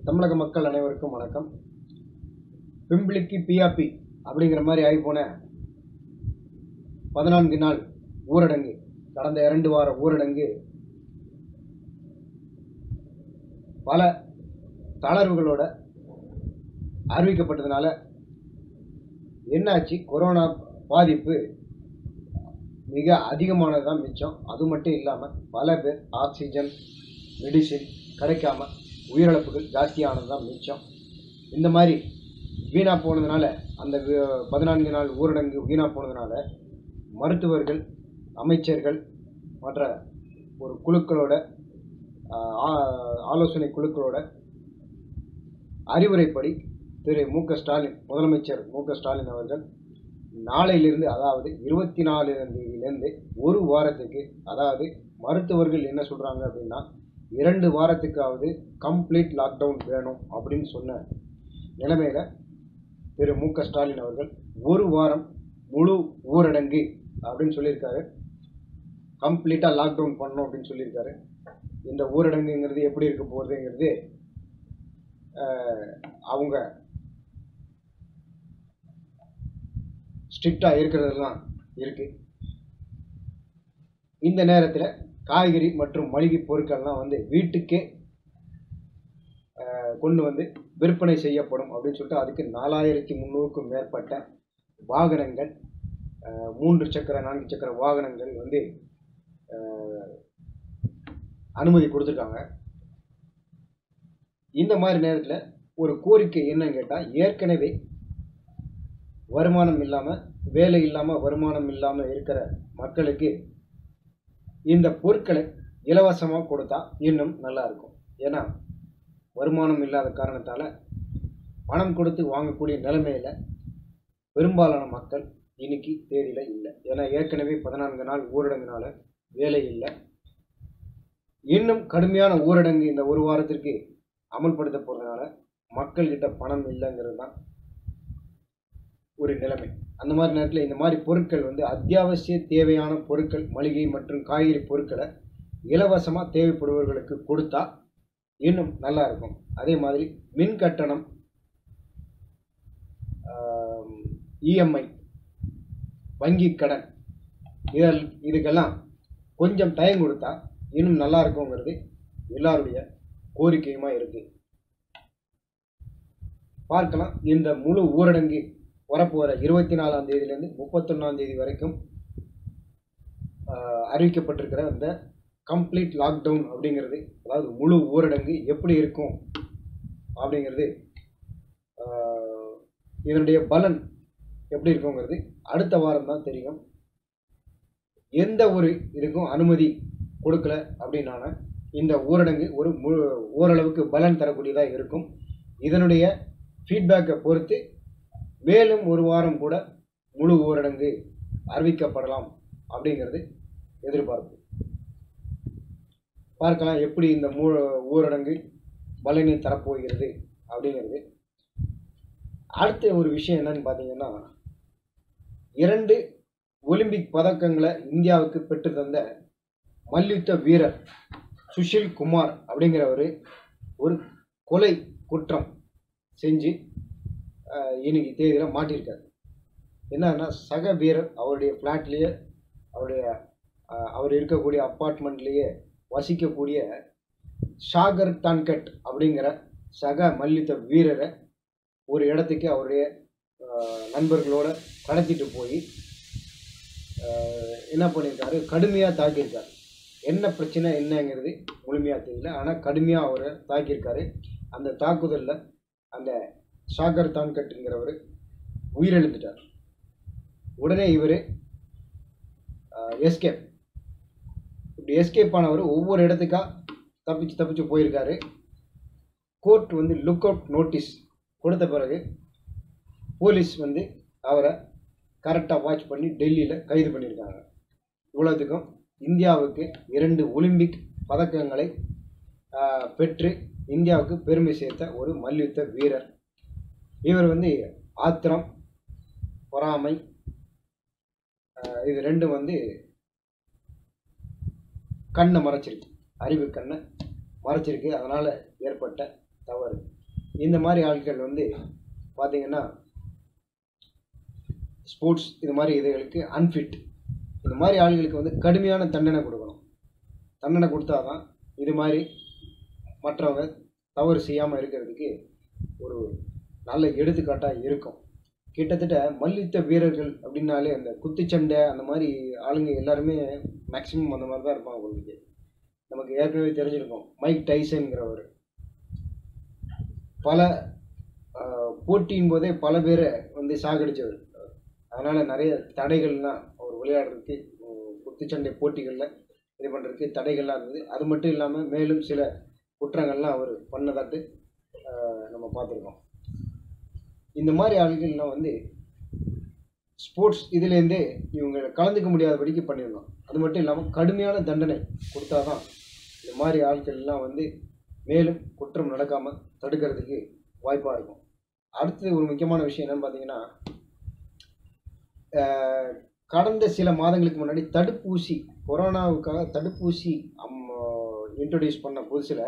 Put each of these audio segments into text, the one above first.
தமிழக மக்கள் அனைவருக்கும் வணக்கம் பிம்பிளிக்கு பிஆப்பி அப்படிங்கிற மாதிரி ஆகிப்போன பதினான்கு நாள் ஊரடங்கு கடந்த இரண்டு வார ஊரடங்கு பல தளர்வுகளோட அறிவிக்கப்பட்டதுனால என்னாச்சு கொரோனா பாதிப்பு மிக அதிகமானது தான் மிச்சம் அது மட்டும் இல்லாமல் பல பேர் ஆக்சிஜன் மெடிசின் கிடைக்காம உயிரிழப்புகள் ஜாஸ்தியானது தான் மிச்சம் இந்த மாதிரி வீணாக போனதுனால அந்த வி- பதினான்கு நாள் ஊரடங்கு வீணாக போனதுனால மருத்துவர்கள் அமைச்சர்கள் மற்ற ஒரு குழுக்களோட ஆஹ், ஆ- ஆலோசனை குழுக்களோட அறிவுரைப்படி திரு மு க ஸ்டாலின் முதலமைச்சர் மு க ஸ்டாலின் அவர்கள் நாளையிலிருந்து அதாவது இருபத்தி நாலு தேதியிலேருந்து ஒரு வாரத்துக்கு அதாவது மருத்துவர்கள் என்ன சொல்கிறாங்க அப்படின்னா இரண்டு வாரத்துக்காவது கம்ப்ளீட் லாக்டவுன் வேணும் அப்படின்னு சொன்ன நிலைமையில் திரு மு க ஸ்டாலின் அவர்கள் ஒரு வாரம் முழு ஊரடங்கு அப்படின்னு சொல்லியிருக்காரு கம்ப்ளீட்டாக லாக்டவுன் பண்ணணும் அப்படின்னு சொல்லியிருக்காரு இந்த ஊரடங்குங்கிறது எப்படி இருக்க போகுதுங்கிறது ஆஹ், அவங்க ஸ்ட்ரிக்டாக இருக்கிறதெல்லாம் இருக்குது இந்த நேரத்தில் காய்கறி மற்றும் மளிகை பொருட்கள்லாம் வந்து வீட்டுக்கே ஆஹ், கொண்டு வந்து விற்பனை செய்யப்படும் அப்படின்னு சொல்லிட்டு அதுக்கு நாலாயிரத்தி முந்நூறுக்கும் மேற்பட்ட வாகனங்கள் ஆஹ், மூன்று சக்கர நான்கு சக்கர வாகனங்கள் வந்து ஆஹ், அனுமதி கொடுத்துருக்காங்க இந்த மாதிரி நேரத்தில் ஒரு கோரிக்கை என்னன்னு கேட்டால் ஏற்கனவே வருமானம் இல்லாமல் வேலை இல்லாமல் வருமானம் இல்லாமல் இருக்கிற மக்களுக்கு இந்த பொருட்களை இலவசமாக கொடுத்தா இன்னும் நல்லா இருக்கும் ஏன்னா வருமானம் இல்லாத காரணத்தால் பணம் கொடுத்து வாங்கக்கூடிய நிலைமையில் பெரும்பாலான மக்கள் இன்னைக்கு தேதியில் இல்லை ஏன்னா ஏற்கனவே பதினான்கு நாள் ஊரடங்குனால வேலை இல்லை இன்னும் கடுமையான ஊரடங்கு இந்த ஒரு வாரத்திற்கு அமல்படுத்த போகிறதுனால மக்கள்கிட்ட பணம் இல்லைங்கிறது தான் ஒரு நிலைமை அந்த மாதிரி நேரத்தில் இந்த மாதிரி பொருட்கள் வந்து அத்தியாவசிய தேவையான பொருட்கள் மளிகை மற்றும் காய்கறி பொருட்களை இலவசமாக தேவைப்படுபவர்களுக்கு கொடுத்தா இன்னும் நல்லா இருக்கும் அதே மாதிரி மின் கட்டணம் இஎம்ஐ வங்கி கடன் இதில் இதுக்கெல்லாம் கொஞ்சம் டைம் கொடுத்தா இன்னும் நல்லா இருக்குங்கிறது எல்லாருடைய கோரிக்கையுமா இருக்கு பார்க்கலாம் இந்த முழு ஊரடங்கு வரப்போகிற இருபத்தி நாலாம் தேதியிலேருந்து முப்பத்தொன்னாம் தேதி வரைக்கும் ஆஹ், அறிவிக்கப்பட்டிருக்கிற இந்த கம்ப்ளீட் லாக்டவுன் அப்படிங்கிறது அதாவது முழு ஊரடங்கு எப்படி இருக்கும் அப்படிங்கிறது ஆஹ், இதனுடைய பலன் எப்படி இருக்குங்கிறது அடுத்த வாரம் தான் தெரியும் எந்த ஒரு இதுக்கும் அனுமதி கொடுக்கல அப்படின்னான இந்த ஊரடங்கு ஒரு முழு ஓரளவுக்கு பலன் தரக்கூடியதாக இருக்கும் இதனுடைய ஃபீட்பேக்கை பொறுத்து மேலும் ஒரு வாரம் கூட முழு ஊரடங்கு அறிவிக்கப்படலாம் அப்படிங்கிறது எதிர்பார்ப்பு பார்க்கலாம் எப்படி இந்த மூ ஊரடங்கு பலனை தரப்போகிறது அப்படிங்கிறது அடுத்த ஒரு விஷயம் என்னன்னு பார்த்தீங்கன்னா இரண்டு ஒலிம்பிக் பதக்கங்களை இந்தியாவுக்கு பெற்று தந்த மல்யுத்த வீரர் சுஷில் குமார் அப்படிங்கிறவர் ஒரு கொலை குற்றம் செஞ்சு ஆஹ், இன்னைக்கு தேதியில் மாட்டியிருக்காரு என்னன்னா சக வீரர் அவருடைய ஃப்ளாட்லேயே அவருடைய ஆஹ், அவர் இருக்கக்கூடிய அப்பார்ட்மெண்ட்லேயே வசிக்கக்கூடிய ஷாகர் தான்கட் அப்படிங்கிற சக மல்யுத்த வீரரை ஒரு இடத்துக்கு அவருடைய ஆஹ், நண்பர்களோட கடத்திட்டு போய் ஆஹ், என்ன பண்ணியிருக்காரு கடுமையாக தாக்கியிருக்காரு என்ன பிரச்சனை என்னங்கிறது முழுமையாக தெரியல ஆனால் கடுமையாக அவரை தாக்கியிருக்காரு அந்த தாக்குதலில் அந்த ஷாகர் தான்கட்டுங்கிறவர் உயிரிழந்துட்டார் உடனே இவர் எஸ்கேப் இப்படி எஸ்கேப் ஆனவர் ஒவ்வொரு இடத்துக்கா தப்பிச்சு தப்பிச்சு போயிருக்காரு கோர்ட் வந்து லுக் அவுட் நோட்டீஸ் கொடுத்த பிறகு போலீஸ் வந்து அவரை கரெக்டாக வாட்ச் பண்ணி டெல்லியில் கைது பண்ணியிருக்காங்க இவ்வளோத்துக்கும் இந்தியாவுக்கு இரண்டு ஒலிம்பிக் பதக்கங்களை ஆஹ், பெற்று இந்தியாவுக்கு பெருமை சேர்த்த ஒரு மல்யுத்த வீரர் இவர் வந்து ஆத்திரம் பொறாமை ஆஹ், இது ரெண்டும் வந்து கண்ணை மறைச்சிருக்கு அறிவு கண்ணை மறைச்சிருக்கு அதனால் ஏற்பட்ட தவறு இந்த மாதிரி ஆட்கள் வந்து பார்த்தீங்கன்னா ஸ்போர்ட்ஸ் இது மாதிரி இதுகளுக்கு அன்ஃபிட் இந்த மாதிரி ஆளுகளுக்கு வந்து கடுமையான தண்டனை கொடுக்கணும் தண்டனை கொடுத்தா தான் இது மாதிரி மற்றவங்க தவறு செய்யாமல் இருக்கிறதுக்கு ஒரு நல்ல எடுத்துக்காட்டாக இருக்கும் கிட்டத்தட்ட மல்யுத்த வீரர்கள் அப்படின்னாலே அந்த குத்துச்சண்டை அந்த மாதிரி ஆளுங்க எல்லாருமே மேக்ஸிமம் அந்த மாதிரி தான் இருப்பாங்க உங்களுக்கு நமக்கு ஏற்கனவே தெரிஞ்சிருக்கும் மைக் டைசன்கிறவர் பல ஆஹ், போட்டியின் போதே பல பேரை வந்து சாகடிச்சவர் அதனால் நிறைய தடைகள்லாம் அவர் விளையாடுறதுக்கு உம், குத்துச்சண்டை போட்டிகளில் இது பண்ணுறதுக்கு தடைகள்லாம் இருந்தது அது மட்டும் இல்லாமல் மேலும் சில குற்றங்கள்லாம் அவர் பண்ணதாட்டு ஆஹ், நம்ம பார்த்துருக்கோம் இந்த மாதிரி ஆளுகள்லாம் வந்து ஸ்போர்ட்ஸ் இதுலேருந்தே இவங்க கலந்துக்க முடியாதபடிக்கு பண்ணிடணும் அது மட்டும் இல்லாமல் கடுமையான தண்டனை கொடுத்தா தான் இந்த மாதிரி ஆட்கள்லாம் வந்து மேலும் குற்றம் நடக்காமல் தடுக்கிறதுக்கு வாய்ப்பாக இருக்கும் அடுத்தது ஒரு முக்கியமான விஷயம் என்னன்னு பார்த்தீங்கன்னா ஆஹ், கடந்த சில மாதங்களுக்கு முன்னாடி தடுப்பூசி கொரோனாவுக்காக தடுப்பூசி இன்ட்ரடியூஸ் பண்ண புதுசில்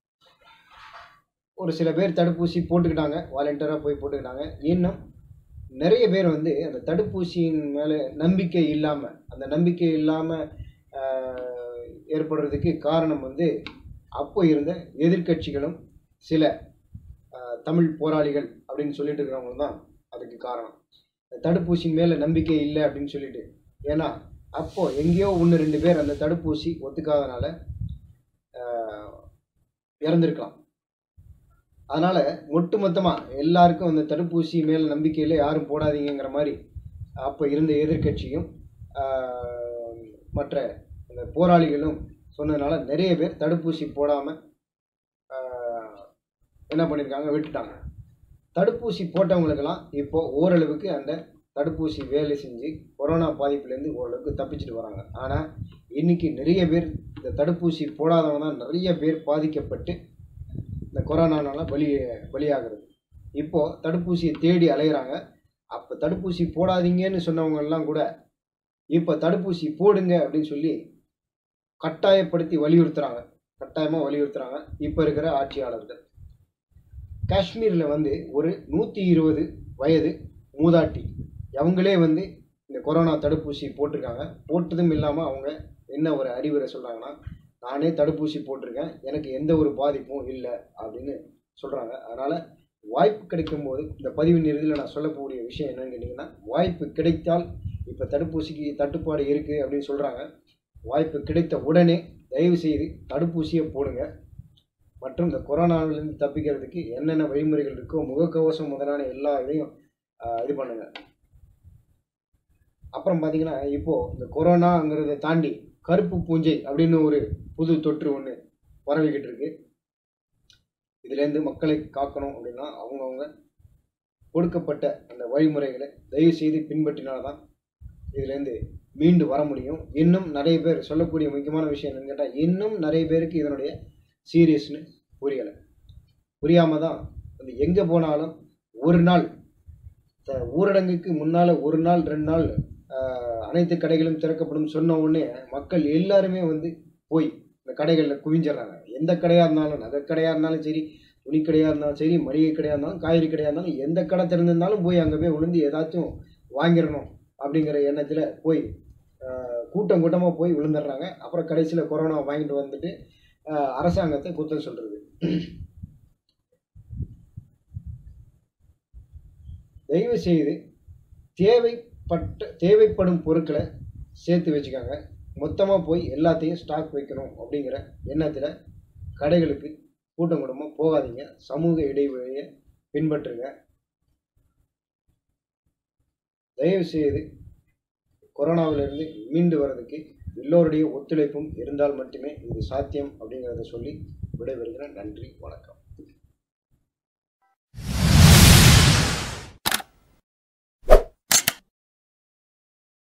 ஒரு சில பேர் தடுப்பூசி போட்டுக்கிட்டாங்க வாலண்டியராக போய் போட்டுக்கிட்டாங்க இன்னும் நிறைய பேர் வந்து அந்த தடுப்பூசியின் மேலே நம்பிக்கை இல்லாமல் அந்த நம்பிக்கை இல்லாமல் ஏற்படுறதுக்கு காரணம் வந்து அப்போ இருந்த எதிர்க்கட்சிகளும் சில ஆஹ், தமிழ் போராளிகள் அப்படின்னு சொல்லிட்டு இருக்கிறவங்க தான் அதுக்கு காரணம் இந்த தடுப்பூசி மேலே நம்பிக்கை இல்லை அப்படின்னு சொல்லிட்டு ஏன்னா அப்போ எங்கேயோ ஒன்று ரெண்டு பேர் அந்த தடுப்பூசி ஒத்துக்காதனால ஆஹ், இறந்திருக்கலாம் அதனால ஒட்டுமொத்தமாக எல்லாருக்கும் அந்த தடுப்பூசி மேல் நம்பிக்கையில் யாரும் போடாதீங்கங்கிற மாதிரி அப்போ இருந்த எதிர்க்கட்சியும் ஆஹ், மற்ற அந்த போராளிகளும் சொன்னதுனால நிறைய பேர் தடுப்பூசி போடாமல் என்ன பண்ணியிருக்காங்க விட்டுட்டாங்க தடுப்பூசி போட்டவங்களுக்கெல்லாம் இப்போ ஓரளவுக்கு அந்த தடுப்பூசி வேலை செஞ்சு கொரோனா பாதிப்புலேருந்து ஓரளவுக்கு தப்பிச்சுட்டு வராங்க ஆனால் இன்னைக்கு நிறைய பேர் இந்த தடுப்பூசி போடாதவங்க தான் நிறைய பேர் பாதிக்கப்பட்டு இந்த கொரோனானால பலி பலியாகிறது இப்போ தடுப்பூசியை தேடி அலையிறாங்க அப்போ தடுப்பூசி போடாதீங்கன்னு சொன்னவங்க எல்லாம் கூட இப்போ தடுப்பூசி போடுங்க அப்படின்னு சொல்லி கட்டாயப்படுத்தி வலியுறுத்துறாங்க கட்டாயமாக வலியுறுத்துறாங்க இப்போ இருக்கிற ஆட்சியாளர்கள் காஷ்மீரில் வந்து ஒரு நூற்றி இருபது வயது மூதாட்டி அவங்களே வந்து இந்த கொரோனா தடுப்பூசி போட்டிருக்காங்க போட்டதும் இல்லாமல் அவங்க என்ன ஒரு அறிவுரை சொல்கிறாங்கன்னா நானே தடுப்பூசி போட்டிருக்கேன் எனக்கு எந்த ஒரு பாதிப்பும் இல்லை அப்படின்னு சொல்கிறாங்க அதனால் வாய்ப்பு கிடைக்கும் போது இந்த பதிவின் இறுதியில் நான் சொல்லக்கூடிய விஷயம் என்னன்னு கேட்டிங்கன்னா வாய்ப்பு கிடைத்தால் இப்போ தடுப்பூசிக்கு தட்டுப்பாடு இருக்குது அப்படின்னு சொல்கிறாங்க வாய்ப்பு கிடைத்த உடனே தயவு செய்து தடுப்பூசியை போடுங்க மற்றும் இந்த கொரோனாவிலிருந்து தப்பிக்கிறதுக்கு என்னென்ன வழிமுறைகள் இருக்கோ முகக்கவசம் முதலான எல்லா இதையும் ஆஹ், இது பண்ணுங்க அப்புறம் பார்த்தீங்கன்னா இப்போ இந்த கொரோனாங்கிறத தாண்டி கருப்பு பூஞ்சை அப்படின்னு ஒரு புது தொற்று ஒன்று பரவிக்கிட்டு இருக்கு இதுலேருந்து மக்களை காக்கணும் அப்படின்னா அவங்கவுங்க கொடுக்கப்பட்ட அந்த வழிமுறைகளை தயவு செய்து பின்பற்றினால்தான் இதுலேருந்து மீண்டு வர முடியும் இன்னும் நிறைய பேர் சொல்லக்கூடிய முக்கியமான விஷயம் என்னன்னு கேட்டால் இன்னும் நிறைய பேருக்கு இதனுடைய சீரியஸ்னு புரியலை புரியாமல் தான் வந்து எங்கே போனாலும் ஒரு நாள் த- ஊரடங்குக்கு முன்னால் ஒரு நாள் ரெண்டு நாள் ஆஹ், அனைத்து கடைகளும் திறக்கப்படும் சொன்ன உடனே மக்கள் எல்லாருமே வந்து போய் இந்த கடைகளில் குவிஞ்சிடுறாங்க எந்த கடையாக இருந்தாலும் நகை கடையாக இருந்தாலும் சரி துணி கடையாக இருந்தாலும் சரி மளிகை கடையாக இருந்தாலும் காய்கறி கடையாக இருந்தாலும் எந்த கடை திறந்திருந்தாலும் போய் அங்கே போய் விழுந்து ஏதாச்சும் வாங்கிடணும் அப்படிங்கிற எண்ணத்தில் போய் ஆஹ், கூட்டம் கூட்டமாக போய் விழுந்துடுறாங்க அப்புறம் கடைசியில் கொரோனா வாங்கிட்டு வந்துட்டு ஆஹ், அரசாங்கத்தை குத்தம் சொல்கிறது தயவு செய்து தேவைப்பட்ட தேவைப்படும் பொருட்களை சேர்த்து வச்சுக்கோங்க மொத்தமாக போய் எல்லாத்தையும் ஸ்டாக் வைக்கணும் அப்படிங்கிற எண்ணத்தில் கடைகளுக்கு கூட்டம் கூட்டமாக போகாதீங்க சமூக இடைவெளியை பின்பற்றுங்க தயவு செய்து கொரோனாவிலிருந்து மீண்டு வர்றதுக்கு எல்லோருடைய ஒத்துழைப்பும் இருந்தால் மட்டுமே இது சாத்தியம் அப்படிங்கிறத சொல்லி விடைபெறுகிறேன் நன்றி வணக்கம்